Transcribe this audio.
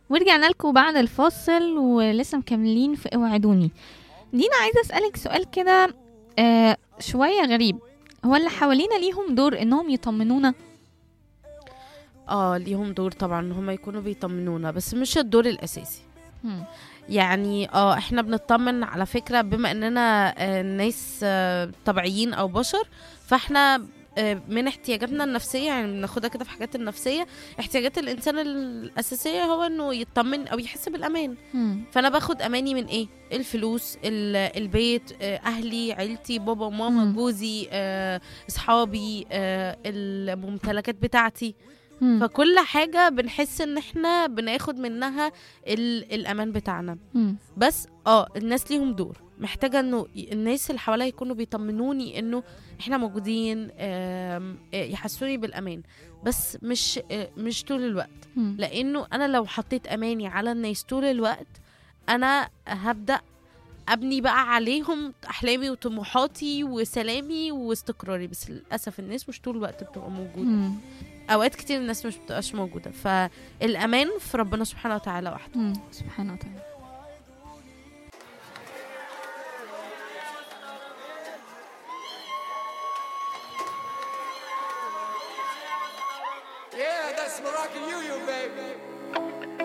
ورجعنا لكم بعد الفاصل ولسه مكملين في اوعدوني دينا عايزه اسالك سؤال كده آه شويه غريب هو اللي حوالينا ليهم دور انهم يطمنونا اه ليهم دور طبعا ان هم يكونوا بيطمنونا بس مش الدور الاساسي مم. يعني اه احنا بنطمن على فكره بما اننا آه، ناس آه، طبيعيين او بشر فاحنا آه، من احتياجاتنا النفسيه يعني بناخدها كده في حاجات النفسيه احتياجات الانسان الاساسيه هو انه يطمن او يحس بالامان مم. فانا باخد اماني من ايه الفلوس ال- البيت آه، اهلي عيلتي بابا وماما مم. جوزي آه، اصحابي آه، الممتلكات بتاعتي مم. فكل حاجه بنحس ان احنا بناخد منها ال- الامان بتاعنا مم. بس اه الناس ليهم دور محتاجه انه ي- الناس اللي حواليا يكونوا بيطمنوني انه احنا موجودين آم، آه، يحسوني بالامان بس مش آه، مش طول الوقت مم. لانه انا لو حطيت اماني على الناس طول الوقت انا هبدا ابني بقى عليهم احلامي وطموحاتي وسلامي واستقراري بس للاسف الناس مش طول الوقت بتبقى موجوده مم. اوقات كتير الناس مش بتبقاش موجوده فالامان في ربنا سبحانه وتعالى وحده مم. سبحانه وتعالى Yeah, that's Moroccan you, you baby.